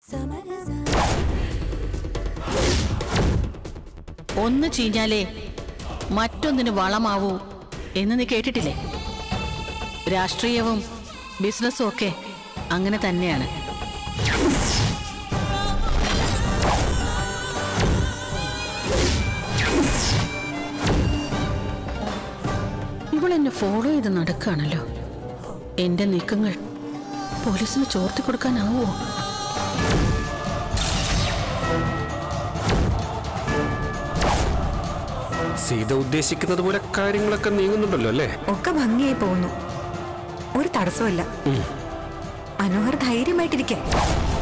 ഒന്ന് ചീഞ്ഞാലേ മറ്റൊന്നിന് വളമാവൂ എന്ന് നീ കേട്ടിട്ടില്ലേ രാഷ്ട്രീയവും ബിസിനസ്സും ഒക്കെ അങ്ങനെ തന്നെയാണ് ഇവളെന്നെ ഫോളോ ചെയ്ത് നടക്കുകയാണല്ലോ എന്റെ നീക്കങ്ങൾ പോലീസിന് ചോർത്തി കൊടുക്കാനാവോ സീത ഉദ്ദേശിക്കുന്നത് പോലെ കാര്യങ്ങളൊക്കെ നീങ്ങുന്നുണ്ടല്ലോ അല്ലേ ഒക്കെ ഭംഗിയായി പോകുന്നു ഒരു തടസ്സമില്ല മനോഹർ ധൈര്യമായിട്ടിരിക്കെ